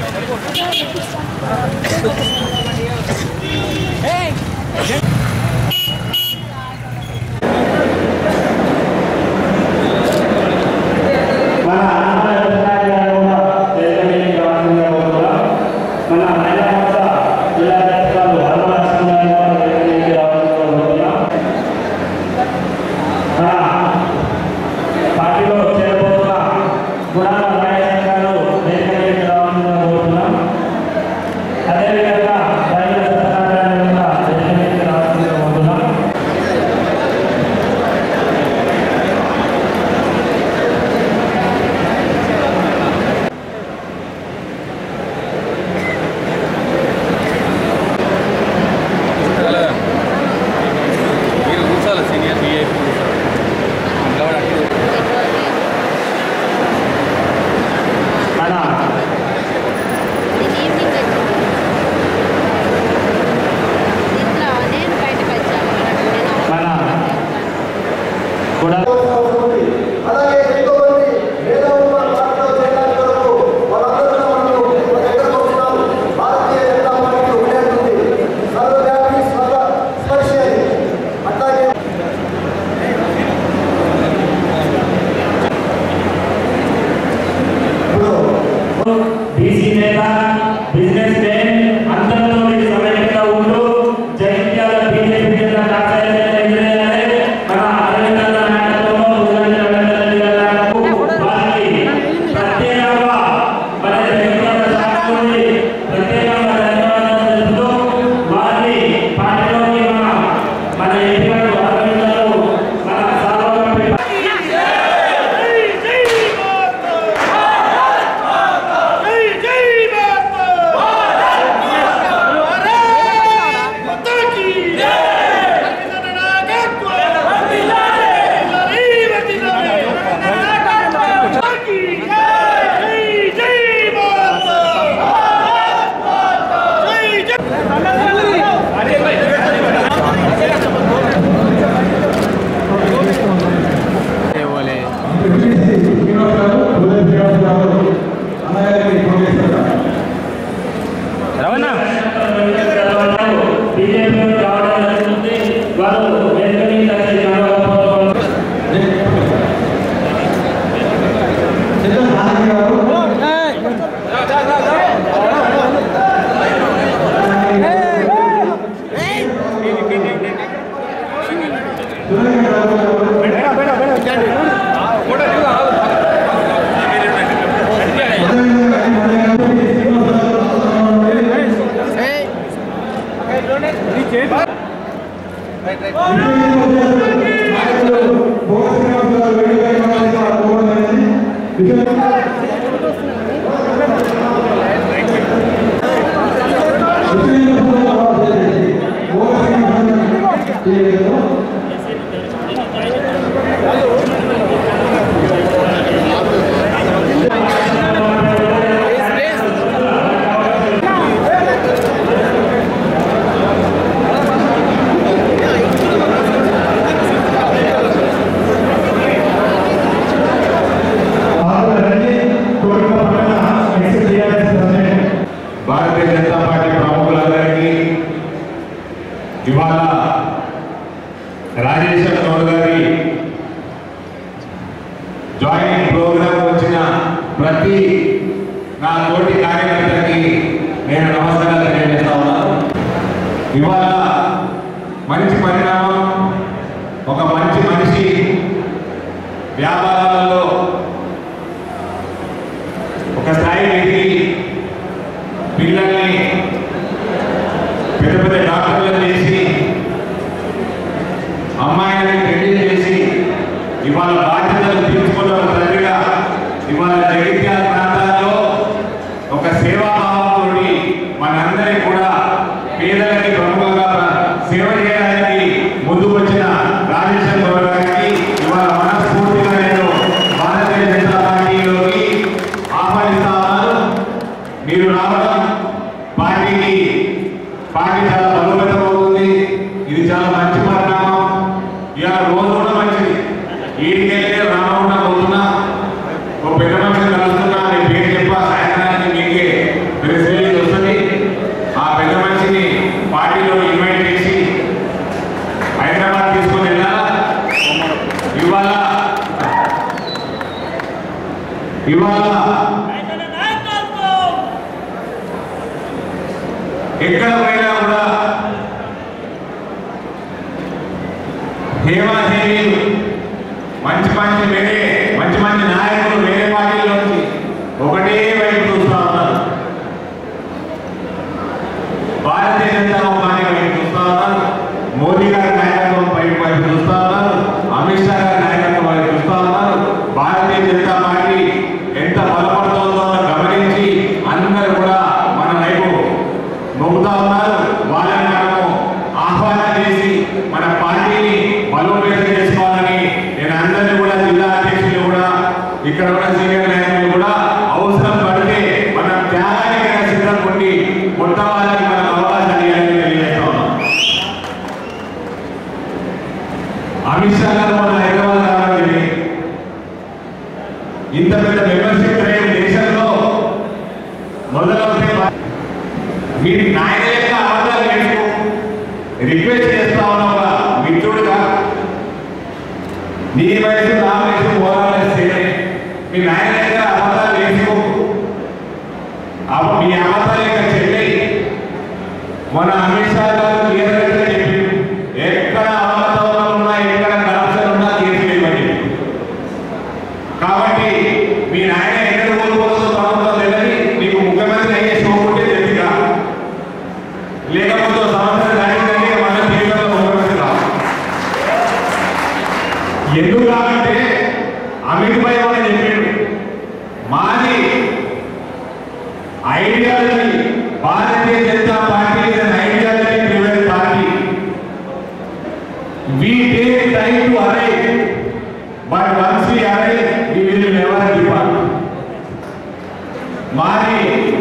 మన అన్నమయ్య కృష్ణారావు గారు కూడా దేశంలోకి రావాల్సిందిగా కోరుతున్నాం. మన మహిళా మోర్చా జిల్లా అధ్యక్షురాలు హనుమలక్ష్మి గారు కూడా దేశంలోకి రావాల్సిందిగా కోరుతున్నాం. మన పార్టీలో చేరబోతున్న గుణాల నాయక్ గారు దేశంలోకి రావాల్సిందిగా కోరుతున్నాం. అదేవిధంగా రైతు సత్యనారాయణ కూడా దేశంలోకి రావాల్సిందిగా కోరుతున్నాం. మీరు కూర్చోాలి సీనియర్ విఐపి కాబట్టి అటు మన నేను ఈవినింగ్ వచ్చింది నిద్ర నేను బయటకు వచ్చాను నేను మన కూడా అలాగే ఎంతో మంది మేధావులు మన పార్టీలో చేరడానికి కొరకు వాళ్ళందరూ కూడా మనకు మన దగ్గరకు వస్తున్నారు భారతీయ జనతా పార్టీ ఉండేటువంటి సర్వవ్యాపి సర్వ స్పర్శి అని అట్లాగే ఇప్పుడు బీసీ నేత బిజినెస్ మ్యాన్ అందరితో సమైక్యంగా ఉంటూ జైత్యాల బీజేపీ జిల్లా కార్యాలయం ఎదురయ్యాలి. మన అరవింద నాయకత్వంలో ముదిరాజు రవీంద్రరెడ్డి గారి నాయకత్వం వారికి ప్రత్యేకంగా మన జగిత్యాల శాఖ నుండి ప్రత్యేకంగా ధన్యవాదాలు తెలుపుతూ వారిని పార్టీలోకి మన మన ఎంపీ గారు అరవింద్ గారు మన సభలో రవణ బీజేపీ రావడం జరుగుతుంది వారు వెంటనే కలిసి నడవకపోవడం భారతీయ జనతా పార్టీ ప్రముఖులందరికీ ఇవాళ రాజేశ్వర గౌడ్ గారి జాయినింగ్ ప్రోగ్రామ్ వచ్చిన ప్రతి నా తోటి కార్యకర్తకి నేను నమస్కారాలు తెలియజేస్తా ఉన్నాను ఇవాళ మంచి పరిణామం ఒక మంచి మనిషి వ్యాపారాలలో ఒక స్థాయి ఎదిగి పిల్లల్ని పెద్ద పెద్ద డాక్టర్లు చేసి అమ్మాయిని పెళ్లి చేసి ఇవాళ బాధ్యతలు తీర్చుకున్న ఒక తండ్రిగా ఇవాళ జగిత్యాల ప్రాంతాల్లో ఒక సేవాభావంతో మనందరి కూడా పేదలకి ప్రముఖంగా సేవ చేయడానికి ముందుకు వచ్చిన రాజేశ్వర గౌడ్ గారికి ఇవాళ మనస్ఫూర్తిగా నేను భారతీయ జనతా పార్టీలోకి ఆహ్వానిస్తా ఉన్నాను ఇవాళ ఎక్కడ పోయినా కూడా హేమాదేవి మంచి మంచి వేరే మంచి మంచి నాయకులు వేరే పార్టీలో వచ్చి ఒకటే వైపు చూస్తా ఉన్నారు భారతీయ జనతా పార్టీ వైపు చూస్తా ఉన్నారు మోదీ గారి నాయకత్వం వైపు వైపు చూస్తా ఉన్నారు అమిత్ షా గారి నాయకత్వం వైపు చూస్తా ఉన్నారు భారతీయ జనతా పార్టీ ఎంత బలపడుతుందో గమనించి అందరూ కూడా మన వైపు మొగ్గుతా ఉన్నారు వాళ్ళని మనము ఆహ్వానం చేసి మన పార్టీని బలోపేతం చేసుకోవాలని నేను అందరినీ కూడా జిల్లా అధ్యక్షులు కూడా ఇక్కడ ఉన్న సీనియర్ నాయకులు కూడా అవసరం పడితే మనం త్యాగానికైనా సిద్ధం కొట్టి కొత్త వాళ్ళకి మనకు అవకాశాలు ఇవ్వాలని తెలియజేస్తా ఉన్నాం అమిత్ షా గారు మన హైదరాబాద్ రావడం జరిగింది. ఇంత పెద్ద మెంబర్షిప్ డ్రైవ్ దేశంలో మొదలవుతే మీరు నాయన యొక్క అబద్ధాలు నేర్చుకో రిక్వెస్ట్ చేస్తా ఉన్నా ఒక మిత్రుడుగా నీ వయసు నా వయసు పోరాడే మీ నాయన దగ్గర అబద్ధాలు నేర్చుకో అప్పుడు మీ అబద్ధాలు యొక్క చెల్లి మన అమిత్ షా గారు క్లియర్ గా చెప్పి ఎక్కడ అబద్ధాలు ఉన్నా ఎక్కడ కరప్షన్ ఉన్నా కేసు వేయమని కాబట్టి మీ నాయన ఎక్కడ కోల్పోతుందో ప్రభుత్వం తెలియని నీకు ముఖ్యమంత్రి అయ్యే షోకుంటే తెలియదా లేకపోతే ఓ సంవత్సరం దాటిందంటే మన జీవితంలో ముఖ్యమంత్రి రావు ఎందుకు కాబట్టి అమిత్ భాయ్ కూడా చెప్పాడు మాది ideology Bharatiya Janata Party is an ideology driven party. We take time to arrive, but once we arrive, we will never depart. మాది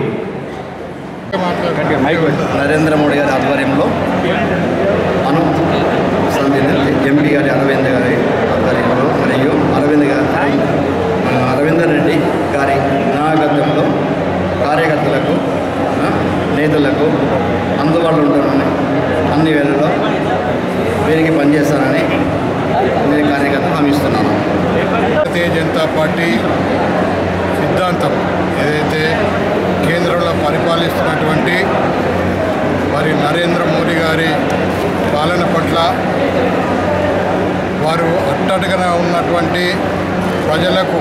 నరేంద్ర మోడీ గారి ఆధ్వర్యంలో అను ఎంపీ గారి అరవింద్ గారి ఆధ్వర్యంలో మరియు అరవింద్ గారి మన అరవిందర్ రెడ్డి గారి నాయకత్వంలో కార్యకర్తలకు ఆ, నేతలకు అందుబాటులో ఉంటానని అన్ని వేళల్లో వీరికి పనిచేస్తానని నేను కార్యకర్త హామీ ఇస్తున్నాను భారతీయ జనతా పార్టీ సిద్ధాంతం ఏదైతే కేంద్రంలో పరిపాలిస్తున్నటువంటి మరి నరేంద్ర మోడీ గారి పాలన పట్ల వారు అట్టడుగన ఉన్నటువంటి ప్రజలకు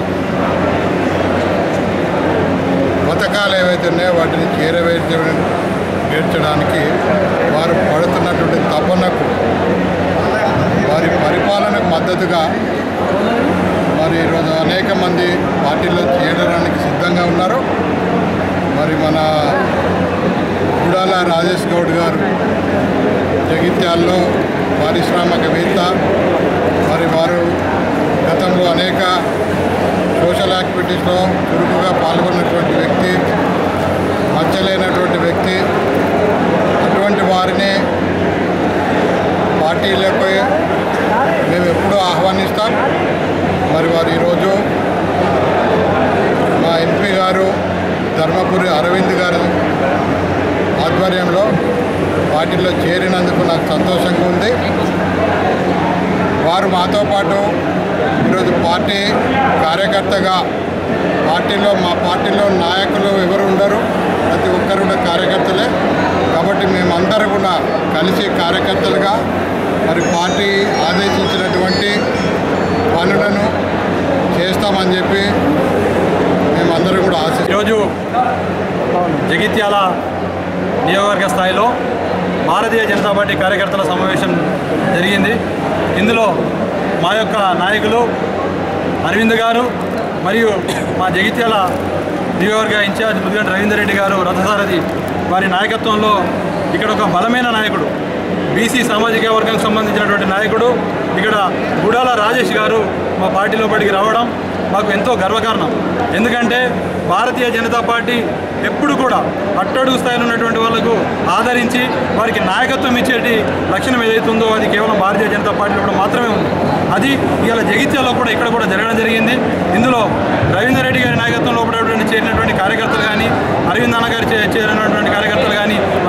పథకాలు ఏవైతే ఉన్నాయో వాటిని చేరవేర్చ వేర్చడానికి వారు పడుతున్నటువంటి తపనకు వారి పరిపాలనకు మద్దతుగా మరి ఈరోజు అనేక మంది పార్టీలో చేరడానికి సిద్ధంగా ఉన్నారు మరి మన గుడాల రాజేష్ గౌడ్ గారు జగిత్యాల్లో పారిశ్రామికవేత్త మరి వారు గతంలో అనేక సోషల్ యాక్టివిటీస్లో చురుకుగా పాల్గొన్నటువంటి వ్యక్తి మచ్చలేనటువంటి వ్యక్తి అటువంటి వారిని పార్టీలపై మేము ఎప్పుడూ ఆహ్వానిస్తాం మరి వారు ఈరోజు మా ఎంపీ గారు ధర్మపురి అరవింద్ గారి ఆధ్వర్యంలో పార్టీలో చేరినందుకు నాకు సంతోషంగా ఉంది వారు మాతో పాటు ఈరోజు పార్టీ కార్యకర్తగా పార్టీలో మా పార్టీలో నాయకులు ఎవరు ఉండరు ప్రతి ఒక్కరు కూడా కార్యకర్తలే కాబట్టి మేమందరూ కూడా కలిసి కార్యకర్తలుగా మరి పార్టీ ఆదేశించినటువంటి పనులను చేస్తామని చెప్పి మేమందరం కూడా ఆశ ఈరోజు జగిత్యాల నియోజకవర్గ స్థాయిలో భారతీయ జనతా పార్టీ కార్యకర్తల సమావేశం జరిగింది ఇందులో మా యొక్క నాయకులు అరవింద్ గారు మరియు మా జగిత్యాల నియోజకవర్గ ఇన్ఛార్జ్ ముదిగంటి రవీందర్ రెడ్డి గారు రథసారథి వారి నాయకత్వంలో ఇక్కడ ఒక బలమైన నాయకుడు బీసీ సామాజిక వర్గానికి సంబంధించినటువంటి నాయకుడు ఇక్కడ గుడాల రాజేష్ గారు మా పార్టీలో బడికి రావడం మాకు ఎంతో గర్వకారణం ఎందుకంటే భారతీయ జనతా పార్టీ ఎప్పుడు కూడా అట్టడుగు స్థాయిలో ఉన్నటువంటి వాళ్ళకు ఆదరించి వారికి నాయకత్వం ఇచ్చేటి లక్షణం ఏదైతుందో అది కేవలం భారతీయ జనతా పార్టీలో కూడా మాత్రమే ఉంది అది ఇవాళ జగిత్యాలో కూడా ఇక్కడ కూడా జరగడం జరిగింది ఇందులో రవీందర్ రెడ్డి గారి నాయకత్వంలో ఉన్నటువంటి చేరినటువంటి కార్యకర్తలు కానీ అరవింద్ అన్న గారి చే- చేరినటువంటి కార్యకర్తలు కానీ వారందరి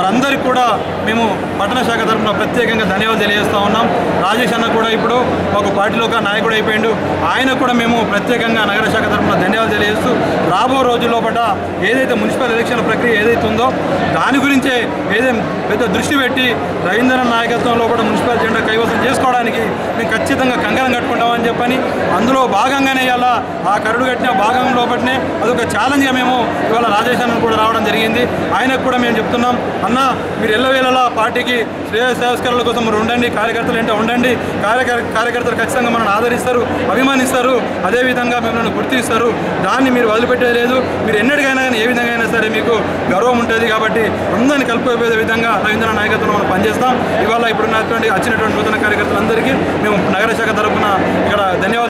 ఆయనకు కూడా మేము పట్టణ శాఖ తరఫున ప్రత్యేకంగా ధన్యవాదాలు తెలియజేస్తూ ఉన్నాం రాజేష్ అన్న కూడా ఇప్పుడు ఒక పార్టీలో ఒక నాయకుడు అయిపోయిండు ఆయనకు కూడా మేము ప్రత్యేకంగా నగర శాఖ తరఫున ధన్యవాదాలు తెలియజేస్తూ రాబో రోజుల్లో పట ఏదైతే మున్సిపల్ ఎలక్షన్ ప్రక్రియ ఏదైతే ఉందో దాని గురించే ఏదైతే పెద్ద దృష్టి పెట్టి రవీంద్రన్ నాయకత్వంలో కూడా మున్సిపల్ జెండా కైవసం చేసుకోవడానికి మేము ఖచ్చితంగా కంకణం కట్టుకుంటామని చెప్పని అందులో భాగంగానే ఇలా ఆ కరుడు కట్టిన భాగంలో పట్టినే అదొక ఛాలెంజ్గా మేము ఇవాళ రాజేష్ అన్న కూడా రావడం జరిగింది ఆయనకు కూడా మేము చెప్తున్నాం అన్న మీరు ఎల్లవేళలా పార్టీకి శ్రేయస్కరుల కోసం మీరు ఉండండి కార్యకర్తలు ఏంటో ఉండండి కార్యకర్ కార్యకర్తలు ఖచ్చితంగా మనల్ని ఆదరిస్తారు అభిమానిస్తారు అదేవిధంగా మిమ్మల్ని గుర్తిస్తారు దాన్ని మీరు వదిలిపెట్టేది లేదు మీరు ఎన్నటికైనా కానీ ఏ విధంగా అయినా సరే మీకు గౌరవం ఉంటుంది కాబట్టి అందరిని కలిపిపోయే విధంగా రవీంద్ర నాయకత్వంలో మనం పనిచేస్తాం ఇవాళ ఇప్పుడున్నటువంటి వచ్చినటువంటి నూతన కార్యకర్తలందరికీ మేము నగర శాఖ తరఫున ఇక్కడ ధన్యవాదాలు